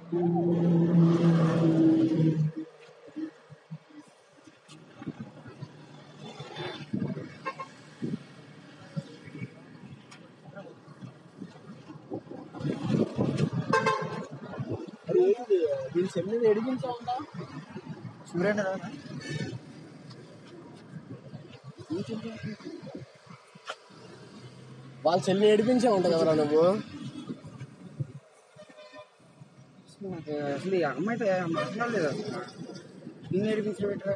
మరి ఏంటి దీని సెమ్ని ఎడిగించావుందా సూర్యన్న వాళ్ళ చెల్లి ఏడిపించే ఉంటావు కదరా నువ్వు నాకు అసలు ఈ అమ్మాయితో మాట్లాడలేదు అసలు నిన్ను ఏడిపించడం పెట్టరా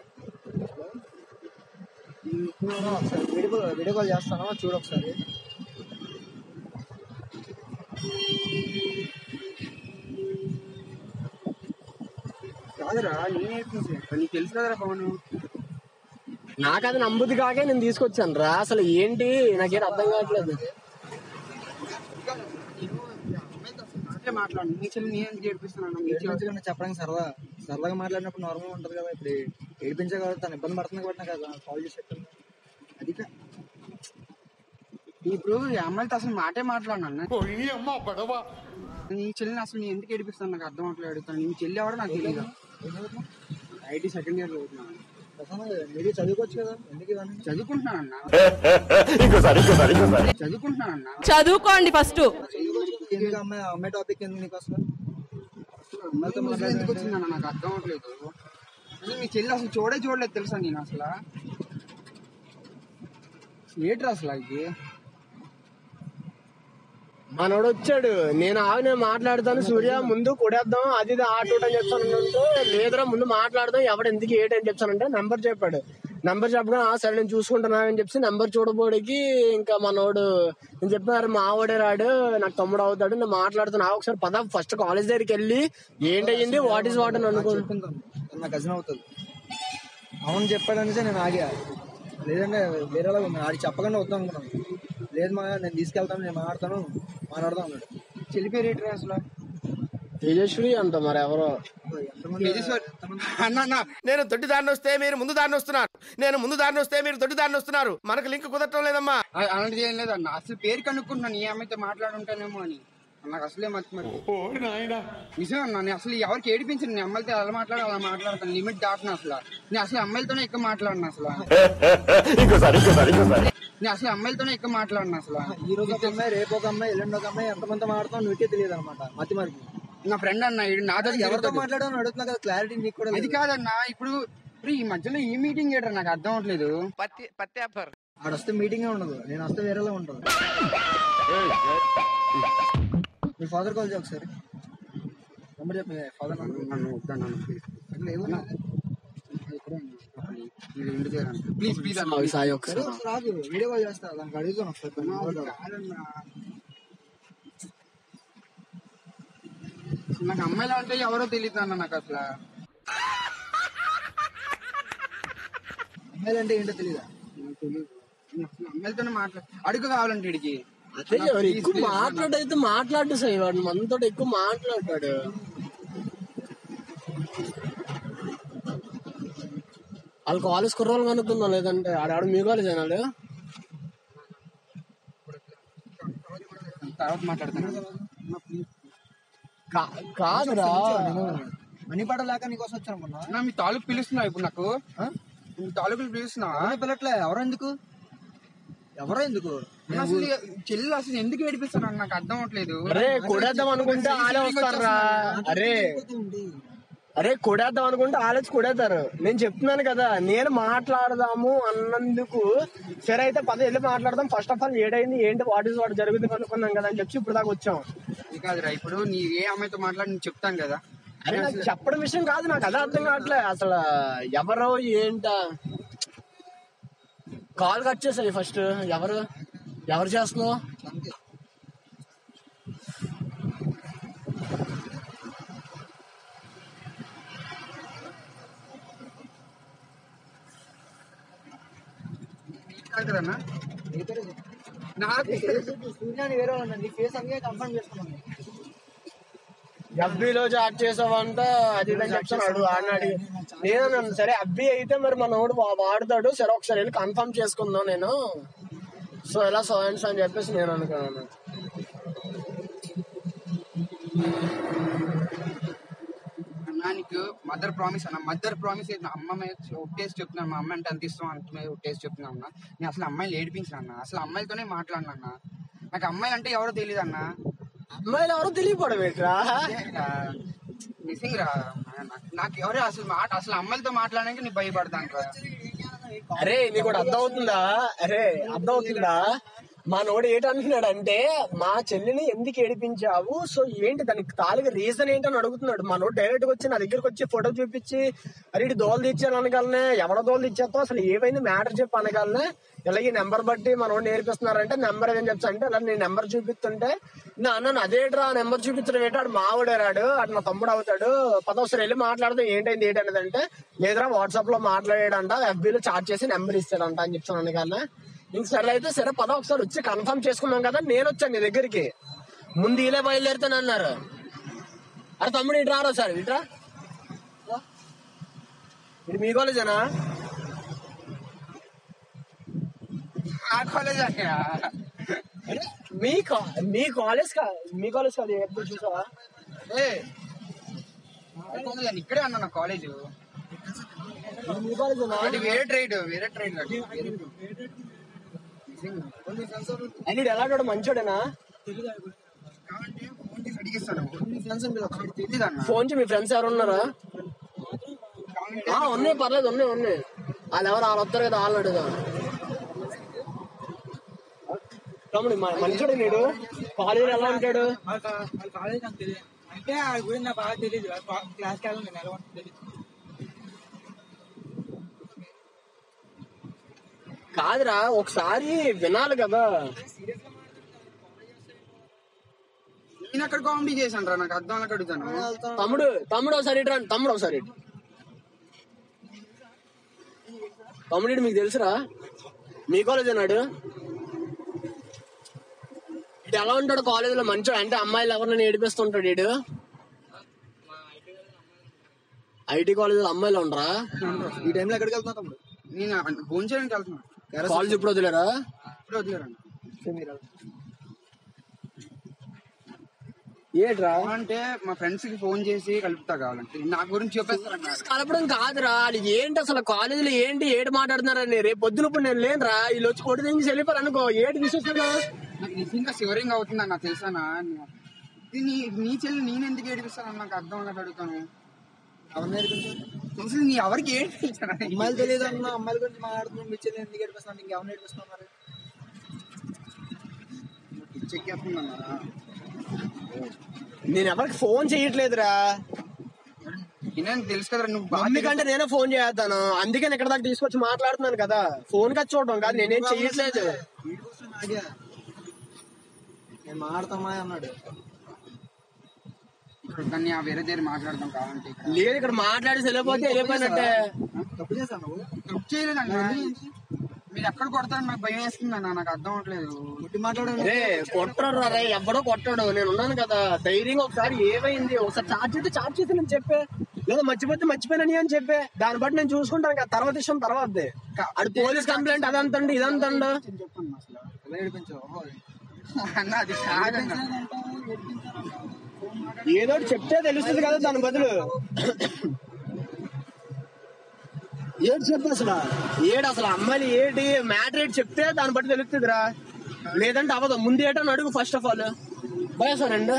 ఒకసారి వీడియో వీడియో కాల్ చేస్తాను చూడు ఒకసారి కాదురా నేను ఏడిపించే నీకు తెలుసు కదరా పవన్ నాకు అది నమ్ముద్ది కాకే నేను తీసుకొచ్చాను రా అసలు ఏంటి నాకేం అర్థం కావట్లేదు అంటే మాట్లాడు నీ చెల్లి నేను ఎందుకు ఏడిపిస్తున్నాను నీ చెల్లి ఏడిపించకుండా చెప్పడానికి సరదా సరదాగా మాట్లాడినప్పుడు నార్మల్ ఉంటుంది కదా ఇప్పుడు ఏడిపించే కదా తను ఇబ్బంది పడుతుంది కాబట్టి నాకు అది కాల్ చేసి చెప్పాను అది కా- ఇప్పుడు ఈ అమ్మాయితో అసలు మాటే మాట్లాడినా నీ చెల్లిని అసలు నేను ఎందుకు ఏడిపిస్తాను నాకు అర్థం అవట్లేదు అడుగుతాను నీ చెల్లి ఎవడో నాకు తెలియదు ఐటీ సెకండ్ ఇయర్ చదువుతున్నాను ప్రశాంత్ మీరు చదువుకోవచ్చు కదా ఎందుకు ఇవన్నీ చదువుకుంటున్నానన్నా చదువుకుంటున్నానన్నా చదువుకోండి ఫస్ట్ ఎందుకు అమ్మాయి అమ్మాయి టాపిక్ ఎందుకు నీకు అసలు అమ్మాయితో మాట్లాడి ఎందుకు వచ్చిందన్న నాకు అర్థం అవట్లేదు అసలు మీ చెల్లి అసలు చూడే చూడలేదు తెలుసా నేను అసలు ఏట్రా అసలు ఇది మనోడు వచ్చాడు నేను ఆగి నేను మాట్లాడతాను సూర్య ముందు కొడేద్దాం అది ఇది ఆటో అని చెప్తానంటే లేదురా ముందు మాట్లాడదాం ఎవడు ఎందుకు ఏటి అని చెప్తానంటే నంబర్ చెప్పాడు నంబర్ చెప్పగా "ఆ, సరే నేను చూసుకుంటున్నా అని చెప్పి నంబర్ చూడబోడికి ఇంకా మనోడు నేను చెప్పారు మా ఆవిడే రాడు నాకు తమ్ముడు అవుతాడు నేను మాట్లాడుతున్నా "ఆ, ఒకసారి పద ఫస్ట్ కాలేజ్ దగ్గరికి వెళ్ళి ఏంటయ్యింది వాట్ ఈస్ వాట్ అని అనుకో చెప్పుకుంటాను తను నా కజిన్ అవుతుంది అవును చెప్పాడనేసి నేను ఆగా లేదంటే వేరేలా ఉంది ఆడి చెప్పకుండా వద్దాం అనుకున్నాను లేదు మా నేను తీసుకెళ్తాను నేను మాట్లాడతాను మాట్లాడదాం అన్నాడు చెల్లి పేరు ఏంట్రా అసలు తేజస్వి అంట మరి ఎవరో ఎంతమంది తేజస్వరి. అన్న అన్న నేను దొడ్డి దారిని వస్తే మీరు ముందు దారిని వస్తున్నారు నేను ముందు దారిని వస్తే మీరు దొడ్డి దారిని వస్తున్నారు మనకు లింక్ కుదరటం లేదమ్మా అ- అలాంటిది ఏం లేదన్న అసలు పేరు కనుక్కుంటున్నాను ఈ అమ్మాయితో మాట్లాడుంటానేమో అని నాకు అసలే మతి మరి నిజం అన్న నేను అసలు ఎవరికి ఏడిపించను నేను అమ్మాయితో ఎలా మాట్లాడాలి అలా మాట్లాడతాను లిమిట్ దాటిన అసలు నేను అసలు అమ్మాయిలతోనే ఎక్కువ మాట్లాడిన అసలు నేను అసలు అమ్మాయిలతోనే ఎక్కువ మాట్లాడిన అసలు ఈ రోజు ఒక అమ్మాయి రేపు ఒక అమ్మాయి ఎల్లుండి ఒక అమ్మాయి ఎంతమంది మాట్లాడతాం నీకే తెలియదు అనమాట మతి మరికి నా ఫ్రెండ్ అన్న ఈడు నా దగ్గర ఎవరితో తిరుగుతాడు. మాట్లాడాలని అడుగుతున్నా కదా క్లారిటీ నీకు కూడా అది లేదు. కాదన్న ఇప్పుడు ఇప్పుడు ఈ మధ్యలో ఈ మీటింగ్ ఏంటో నాకు అర్థం అవట్లేదు పత్తి పత్తి ఆడ వస్తే మీటింగే ఉండదు నేను వస్తే వేరేలా ఉంటుంది మీ ఫాదర్ కాల్ చేయ ఒకసారి నెంబర్ చెప్పి ఫాదర్ నెంబర్ నన్ను వద్దన్నాను ప్లీజ్ ప్లీజ్ అన్న అవి సాయి సరే ఒకసారి ఒకసారి రాదు వీడియో కాల్ చేస్తా దానికి అడుగుతాను ఒకసారి తను మాట్లాడు. కాదన్నా. అసలు నాకు అమ్మాయిలు అంటే ఎవరో తెలియదు అన్న నాకు అసలు అమ్మాయిలు అంటే ఏంటో తెలియదా నాకు తెలియదు నేను అసలు అమ్మాయిలతోనే మాట్లా అడుగు కావాలంటే వీడికి అదే ఎవరు ఎక్కువ మాట్లాడైతే మాట్లాడు సాయి వాడు మనతో ఎక్కువ మాట్లాడాడు వాళ్ళు కాలేజ్ కుర్రోలు కనుక్కుందాం లేదంటే ఆడాడు మీ కాలేజ్ అయినాడు తర్వాత మాట్లాడతాను కా- కాదురా నేను మనీ పాట లేక నీకోసం వచ్చాను అనుకున్నా అన్న, మీ తాలూకు పిలుస్తున్నావు ఇప్పుడు నాకు మీ తాలూకులు పిలుస్తున్నావా ఎవరో పిల్లట్లే ఎవరో ఎందుకు ఎవరో ఎందుకు అన్న, అసలు చెల్లి అసలు ఎందుకు ఏడిపిస్తాను నాకు అర్థం అవట్లేదు అరే కొడేద్దాం అనుకుంటే ఆలే వస్తారా అరే అరే కొడేద్దాం అనుకుంటే ఆలోచి కొడేస్తారు నేను చెప్తున్నాను కదా నేను మాట్లాడదాము అన్నందుకు సరే అయితే పద వెళ్ళి మాట్లాడదాం ఫస్ట్ ఆఫ్ ఆల్ ఏడైంది ఏంటి వాట్ ఇస్ వాట్ జరుగుతుంది అనుకున్నాం కదా అని చెప్పి ఇప్పుడు దాకా వచ్చాం అది కాదురా ఇప్పుడు నీ ఏ అమ్మాయితో మాట్లాడి నేను చెప్తాను కదా అరే నాకు చెప్పడం విషయం కాదు నాకు అదే అర్థం కావట్లే అసలు ఎవరో ఏంట కాల్ కట్ చేసాయి ఫస్ట్ ఎవరు ఎవరు చేస్తున్నావు కాదు కదన్నా నీ పేరే చెప్పు. నాకు సూర్యాని వేరే వాళ్ళు నీ ఫేస్ అందుకే కన్ఫర్మ్ చేసుకున్నాను ఎఫ్బీలో చాట్ చేసావంట అది ఇది అని చెప్తున్నాడు ఆడినాడు నేను అన్నాను, సరే అబ్బి అయితే మరి మనోడు వా- వాడతాడు సరే ఒకసారి వెళ్ళి కన్ఫర్మ్ చేసుకుందాం నేను సో ఎలా సో అండ్ సో అని చెప్పేసి నేను అనుకున్నాను మదర్ ప్రామిస్ అన్న మదర్ ప్రామిస్ నా అమ్మ మీద ఒట్టేసి చెప్తున్నాను మా అమ్మ అంటే అంత ఇష్టం అంత మీద ఒట్టేసి చెప్తున్నాను అన్న నేను అసలు అమ్మాయిలు ఏడిపించాను అన్న అసలు అమ్మాయిలతోనే మాట్లాడినా అన్న నాకు అమ్మాయిలు అంటే ఎవరో తెలియదు అన్న అమ్మాయిలు ఎవరో తెలియపోవడం ఏంట్రా మిస్సింగ్ రా నాకు- నాకు ఎవరు అసలు మాట అసలు అమ్మాయిలతో మాట్లాడడానికి నేను భయపడతాను రా అరే నీకు కూడా అర్థం అవుతుందా అరే అర్థం అవుతుందా మా నోడు ఏంటంటున్నాడు అంటే మా చెల్లిని ఎందుకు ఏడిపించావు సో ఏంటి దానికి తాలిగా రీజన్ ఏంటని అడుగుతున్నాడు మా నోడు డైరెక్ట్ గా వచ్చి నా దగ్గరకు వచ్చి ఫోటో చూపించి అరే ఇటు దోలు తెచ్చాను అనగలనే ఎవడ దోలు తెచ్చేస్తావు అసలు ఏమైంది మ్యాటర్ చెప్పి అనగలనే ఇలా ఈ నెంబర్ బట్టి మా నోడు నేర్పిస్తున్నారంటే నెంబర్ ఏదని చెప్తా అంటే అలా నేను నెంబర్ చూపిస్తుంటే నా అన్న అదేట్రా నెంబర్ చూపించడం ఏంటి ఆడు మావిడాడు అటు నా తమ్ముడు అవుతాడు పదవసరం వెళ్ళి మాట్లాడదాం ఏంటైంది ఏంటనేది అంటే లేదురా వాట్సాప్ లో మాట్లాడాడంట FB లో చాట్ చేసి నెంబర్ ఇస్తాడంట అని చెప్తున్నాను కానీ ఇంక సరే అయితే సరే పద ఒకసారి వచ్చి కన్ఫర్మ్ చేసుకున్నాం కదా నేను వచ్చాను నీ దగ్గరికి ముందు ఇలా బయలుదేరుతాను అన్నారు అరే తమ్ముడు ఇటు రారా సార్ ఇట్రా ఇది మీ కాలేజేనా ఆ కాలేజ్ అయ్యా అరే మీ కా- మీ కాలేజ్ కా మీ కాలేజ్ కాదు ఎప్పుడు చూసావా ఏ ఆ కాలేజ్ అని ఇక్కడే అన్న నా కాలేజ్ ఇది మీ కాలేజేనా అది వేరే ట్రైడ్ వేరే ట్రైడ్ అని ఈడు ఎలాంటి మంచోడేనా కావాలంటే ఫోన్ చేసి అడిగిస్తాను తెలియదు అన్న ఫోన్ చేసి మీ ఫ్రెండ్స్ ఎవరు ఉన్నారా ఆ, ఉన్నాయి పర్లేదు ఉన్నాయి ఉన్నాయి వాళ్ళు ఎవరు వాళ్ళు వస్తారు కదా వాళ్ళని అడుగుదాం తమ్ముడు మ- మంచోడు నీడు కాలేజీలో ఎలా ఉంటాడు కాలేజ్ నాకు తెలియదు అంటే ఆ గురించి నాకు బాగా తెలియదు క్లాస్కి వెళ్ళాను నేను ఎలా ఉంటుందో తెలియదు కాదురా ఒకసారి వినాలి కదా నేను అక్కడ కామెడీ చేశాను రా నాకు అర్థం అన్నట్టు అడుగుతాను తమ్ముడు తమ్ముడు ఒకసారి ఇటు రండి తమ్ముడు ఒకసారి ఇటు. తమ్ముడు ఇటు మీకు తెలుసురా మీ కాలేజ్ అన్నాడు ఇటు ఎలా ఉంటాడు కాలేజీలో మంచోడు అంటే అమ్మాయిలు ఎవరినైనా ఏడిపిస్తుంటాడు ఇడు ఐటీ కాలేజీలో అమ్మాయిలు ఉండరా ఈ టైంలో ఎక్కడికి వెళ్తున్నా తమ్ముడు నేను ఫోన్ చేయడానికి వెళ్తున్నా కాలేజ్ ఇప్పుడు వదిలేరా ఇప్పుడు వదిలేరండి ఏట్రా అంటే మా ఫ్రెండ్స్ కి ఫోన్ చేసి కలుపుతా కావాలంటే నా గురించి చెప్పేస్తారన్న కలపడం కాదురా వాళ్ళు ఏంటి అసలు కాలేజీలో ఏంటి ఏడు మాట్లాడుతున్నారని రేపు పొద్దున ఇప్పుడు నేను లేనురా వీళ్ళు వచ్చి కొట్టి దించి వెళ్ళిపోరు అనుకో ఏటి విశ్వసంగా నాకు నిజంగా శివరింగ్ అవుతుందా నాకు తెలుసానా ఇది నీ నీ చెల్లి నేను ఎందుకు ఏడిపిస్తాను నాకు అర్థం అన్నట్టు అడుగుతాను ఎవరు నేర్పించారు అసలు నీ ఎవరికి ఏడిపించాను అమ్మాయిలు తెలియదు అన్న అమ్మాయిల గురించి మాట్లాడుతున్నాం మీ చెల్లి ఎందుకు ఏడిపిస్తున్నాను ఇంకెవరు నేర్పిస్తున్నాం మరి చెక్ చేస్తుందన్నా నేను ఎవరికి ఫోన్ చేయట్లేదురా నేను తెలుసు కదా నువ్వు బాగా మమ్మీ కంటే నేనే ఫోన్ చేస్తాను అందుకే నేను ఇక్కడ దాకా తీసుకొచ్చి మాట్లాడుతున్నాను కదా ఫోన్ కచ్చి చూడటం కాదు నేనేం చెయ్యట్లేదు వీడి కోసం ఆగా నేను మాట్లాడతామా అన్నాడు తెలుసు. దాన్ని ఆ వేరే దగ్గర మాట్లాడదాం కావాలంటే ఇక్కడ. లేదు ఇక్కడ మాట్లాడి వెళ్ళిపోతే వెళ్ళిపోయినట్టే తప్పు చేశాను నువ్వు తప్పు చేయలేదన్నా మీరు ఎక్కడ కొడతారని నాకు భయం వేస్తుందన్న నాకు అర్థం అవట్లేదు గుడ్డి మాట్లాడాను రే కొట్టడు రే ఎవడో కొట్టాడు నేను ఉన్నాను కదా ధైర్యంగా ఒకసారి ఏమైంది ఒకసారి చార్జ్ అయితే చార్జ్ చేసి నేను చెప్పే లేదా మర్చిపోతే మర్చిపోయినని అని చెప్పే దాన్ని బట్టి నేను చూసుకుంటాను కదా తర్వాత విషయం తర్వాత అది పోలీస్ కంప్లైంట్ అదంతండి ఇదంతండు నేను చెప్పాను అసలు ఎలా ఏడిపించావు ఓహో. అన్న అది కాదన్న ఏదో ఒకటి చెప్తే తెలుస్తుంది కదా దాని బదులు ఏడు చెప్పు అసలు ఏడు అసలు అమ్మాయిలు ఏంటి మ్యాటర్ ఏంటి చెప్తే దాన్ని బట్టి తెలుస్తుందిరా లేదంటే అవ్వదు ముందు ఏటని అడుగు ఫస్ట్ ఆఫ్ ఆల్ భయసానండి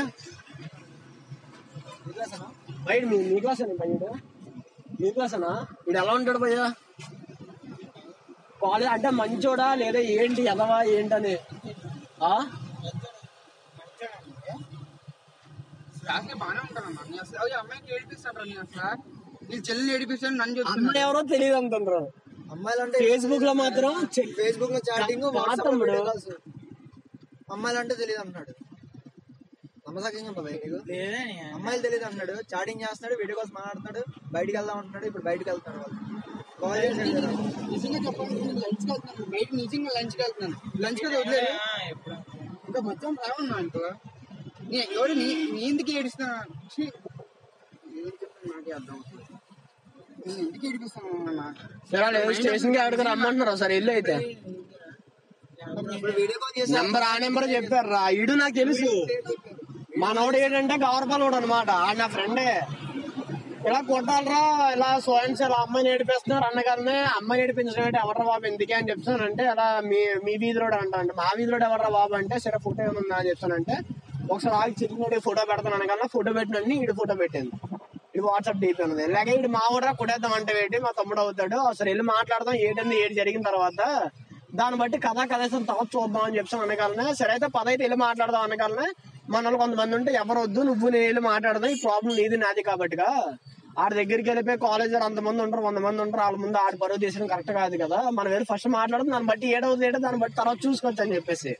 బయట మీ మీ క్లాస్ అండి బయట మీ క్లాస్ అనా వీడు ఎలా ఉంటాడు భయ్య కాలేజ్ అంటే మంచోడా లేదా ఏంటి ఎదవా ఏంటని ఆ క్లాస్లో బాగానే ఉంటానన్న నేను అసలు అయ్యో, అమ్మాయికి ఏడిపిస్తాడు నేను అసలు నీ చెల్లిని ఏడిపిస్తాను నన్ను అమ్మాయి చెప్తున్నా ఎవరో తెలియదు అంటున్నారు అమ్మాయిలు అంటే ఫేస్బుక్ లో మాత్రం చె- ఫేస్బుక్ లో చాటింగ్ కా- వాట్సాప్ లో తమ్ముడు. వీడియో కాల్స్ అమ్మాయిలు అంటే తెలియదు అంటున్నాడు నమ్మసకంగా ఉందా భయ్ నీకు అమ్మాయిలు తెలియదు అంటున్నాడు చాటింగ్ చేస్తున్నాడు వీడియో కాల్స్ మాట్లాడుతున్నాడు బయటికి వెళ్దాం అంటున్నాడు ఇప్పుడు బయటికి వెళ్తున్నాడు వాళ్ళు కాల్ చేశాడు కదా. నిజంగా చెప్పాలి నేను లంచ్కి వెళ్తున్నాను బయట నిజంగా లంచ్కి వెళ్తున్నాను లంచ్ కదా వదిలేదు ఇంకా మొత్తం రావన్నా ఇంకో నీ ఎవరు నీ నీ ఎందుకు ఏడుస్తున్నా ఛీ. ఏం చెప్తాను నాకే అర్థం అవుతుంది నేను ఎందుకు ఏడిపిస్తాను అన్న సరే లేదు స్టేషన్ కి ఆడుకుని రమ్మంటున్నారు సరే వెళ్ళి అయితే ఇప్పుడు వీడియో కాల్ చేసి నెంబర్ ఆ నెంబర్ చెప్పారు రా ఇడు నాకు తెలుసు మనోడు ఏంటంటే గవర్పలోడు అనమాట ఆడు నా ఫ్రెండే ఇలా కొట్టాలరా ఇలా సోయన్స్ ఇలా అమ్మాయిని ఏడిపిస్తున్నారు అన్నగానే అమ్మాయిని ఏడిపించడం ఏంటి ఎవర్రా బాబు ఎందుకే అని చెప్తానంటే అలా మీ మీ వీధిలోడు అంటా అంటే మా వీధిలోడు ఎవర్రా బాబు అంటే సరే ఫోటో ఏమన్నా అని చెప్తానంటే ఒకసారి ఆగి చిన్న ఫోటో పెడతాను అనగానే ఫోటో పెట్టినండి ఇటు ఫోటో పెట్టింది ఇది వాట్సాప్ డీపీ ఉన్నది లేక ఇటు మా ఊర్రా కొట్టేద్దాం అంటే ఏంటి మా తమ్ముడు అవుతాడు అసలు వెళ్ళి మాట్లాడదాం ఏంటంది ఏడు జరిగిన తర్వాత దాన్ని బట్టి కథ కథేసం తర్వాత చూద్దాం అని చెప్తాను అనగానే సరే అయితే పద అయితే వెళ్ళి మాట్లాడదాం అనగానే మన వాళ్ళు కొంతమంది ఉంటే ఎవరు వద్దు నువ్వు నేను వెళ్ళి మాట్లాడదాం ఈ ప్రాబ్లం నీది నాది కాబట్టిగా ఆడి దగ్గరికి వెళ్ళిపోయి కాలేజ్ అంతమంది ఉంటారు వంద మంది ఉంటారు వాళ్ళ ముందు ఆడి పరువు తీసడం కరెక్ట్ కాదు కదా మనం వెళ్ళి ఫస్ట్ మాట్లాడదాం దాన్ని బట్టి ఏడవుతుంది ఏడో దాన్ని బట్టి తర్వాత చూసుకోవచ్చు అని చెప్పేసి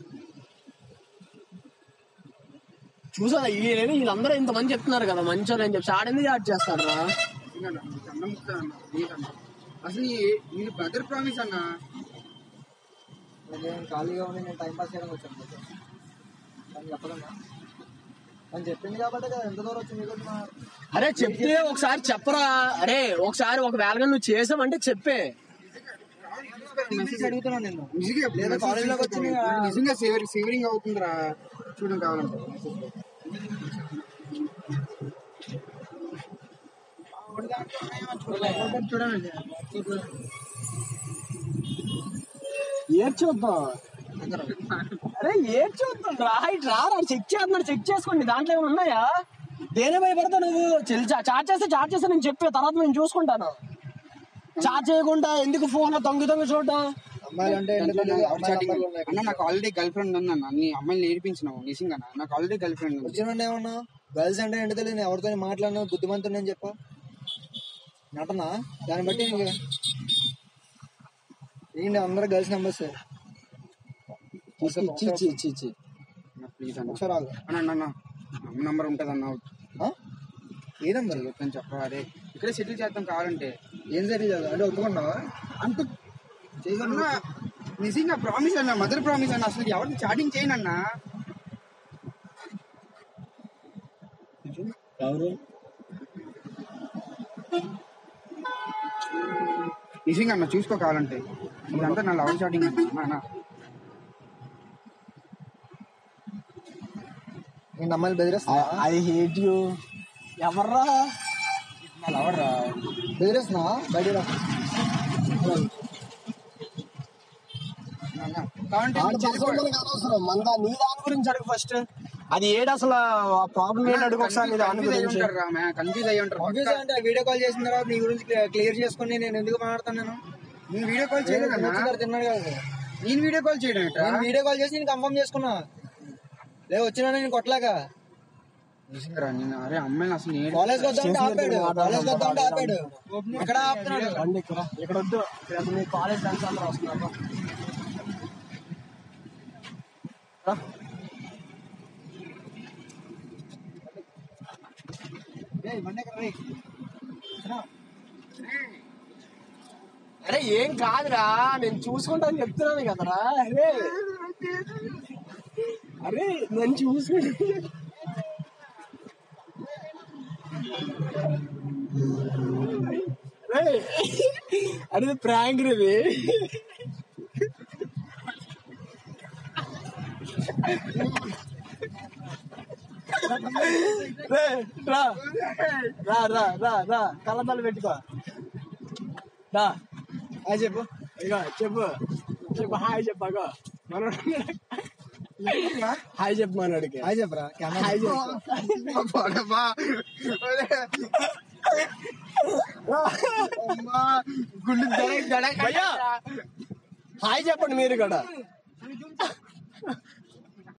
చూసా ఈ- వీళ్ళందరూ ఇంతమంది చెప్తున్నారు కదా మంచోళ్ళు అని చెప్పి ఆడింది యాడ్ చేస్తారు రా నిజంగా అన్న, నీకు దండం పెడతాను అన్న, నీకన్నా. అసలు ఈ- నీది బ్రదర్ ప్రామిస్ అన్న నేను ఖాళీగా ఉండి నేను టైం పాస్ చేయడానికి వచ్చాను మీతో. తను చెప్పదన్నా తను చెప్పింది కాబట్టి కదా ఎంత దూరం వచ్చింది మీకు మా అరే చెప్తే ఒకసారి చెప్పరా అరే ఒకసారి ఒక వేళగా నువ్వు చేసావంటే చెప్పే మెసేజ్ అడుగుతున్నాను నేను నిజంగా లేదా message college లోకి చేసి వచ్చింది నిజంగా సేవరింగ్ సేవరింగ్ అవుతుందిరా చూడడం కావాలంటే చూడండి ఏడ్చొద్దాం అరే ఏడ్చొద్దాం రా ఇటు రా రా చెక్ చేస్తున్నాడు చెక్ చేసుకోండి దాంట్లో ఏమైనా ఉన్నాయా దేనే భయపడతావు నువ్వు చెల్లి చార్జ్ చేస్తే చార్జ్ చేస్తే నేను చెప్పే తర్వాత నేను చూసుకుంటాను చార్జ్ చేయకుండా ఎందుకు ఫోన్ లో తొంగి తొంగి చూడటం అమ్మాయిలు అంటే ఎందుకు తెలియదు, అమ్మాయిలు అమ్మాయిలు ఉన్నాయి. అన్న నాకు ఆల్రెడీ గర్ల్ ఫ్రెండ్ ఉంది అన్న నీ అమ్మాయిని నేర్పించినావు నిజంగా నాకు ఆల్రెడీ గర్ల్ ఫ్రెండ్ ఉంది వచ్చిన ఏమన్నా గర్ల్స్ అంటే ఏంటో తెలియదు నేను ఎవరితో మాట్లాడినా బుద్ధిమంతుడు నేను చెప్పా నటన దాన్ని బట్టి ఇంక ఏంటి అందరూ గర్ల్స్ నెంబర్స్ ప్లీజ్ అన్న ఒకసారి ఆగు. అన్న అన్న, అన్న అమ్మ నంబర్ ఉంటుంది అన్న ఆ? ఏ నెంబర్ చెప్తాను చెప్పరా అరే ఇక్కడే సెటిల్ చేద్దాం కావాలంటే ఏం సరే అంటే ఒప్పుకున్నావా అంత అన్న, నిజంగా ప్రామిస్ అన్న మదర్ ప్రామిస్ అన్న అసలు ఎవరిని చాటింగ్ చేయను అన్న ఎవరు నిజంగా అన్న చూసుకో కావాలంటే ఇదంతా నా లవ్ చాటింగ్ అన్న అన్న నేను అమ్మాయిలు బెదిరిస్తా ఐ హేట్ యూ ఎవర్రా నా లవర్ రా బెదిరిస్తున్నా బయట రా. అన్న, కావాలంటే ఆడు చేసుకోవడం మనకు అనవసరం మన దా- నీ దాని గురించి అడుగు ఫస్ట్ అది ఏడు అసలు ప్రాబ్లం ఏంటి అడుగు ఒకసారి నీ దాని కన్ఫ్యూజ్ అయ్యి గురించి ఉంటారు రా కన్ఫ్యూజ్ అయ్యి ఉంటారు Obvious అంటే వీడియో కాల్ చేసిన తర్వాత నీ గురించి క్లియర్ చేసుకుని నేను ఎందుకు మాట్లాడతాను నేను నేను వీడియో కాల్ చేయలేదన్నా వచ్చినారు తిన్నాడు కదా నేను వీడియో కాల్ చేయడం ఏంట్రా? నేను వీడియో కాల్ చేసి నేను కన్ఫర్మ్ చేసుకున్నా లే వచ్చినా నేను కొట్టలేక నిజంగా రా, నేను అరే అమ్మాయిని అసలు నేను కాలేజ్ వద్దామంటే ఆపాడు కాలేజ్ వద్దామంటే ఆపాడు ఇక్కడ ఆపుతున్నాడు రండి ఇక్కడ ఇక్కడ వద్దు ఇక్కడ మీ కాలేజ్ ఫ్రెండ్స్ అందరూ వస్తున్నారు రా. ఏయ్, బండి ఎక్కడ రేయ్? అరే ఏం కాదురా నేను చూసుకుంటాను చెప్తున్నాను కదరా అరే అరే నేను చూసుకుంటా అరే అరే ప్రాంక్ ఇది రే, రా రా రా రా రా కళ్ళద్దాలు పెట్టుకో రా హాయ్ చెప్పు ఇక చెప్పు చెప్పు హాయ్ చెప్పాగో మనోడు హాయ్ చెప్పు మనోడికి హాయ్ చెప్పరా కెమెరా హాయ్ చెప్పు పోడమ్మా. ఒరే. అమ్మా, గుండె దడ దడ భయ్యా హాయ్ చెప్పండి మీరు కూడా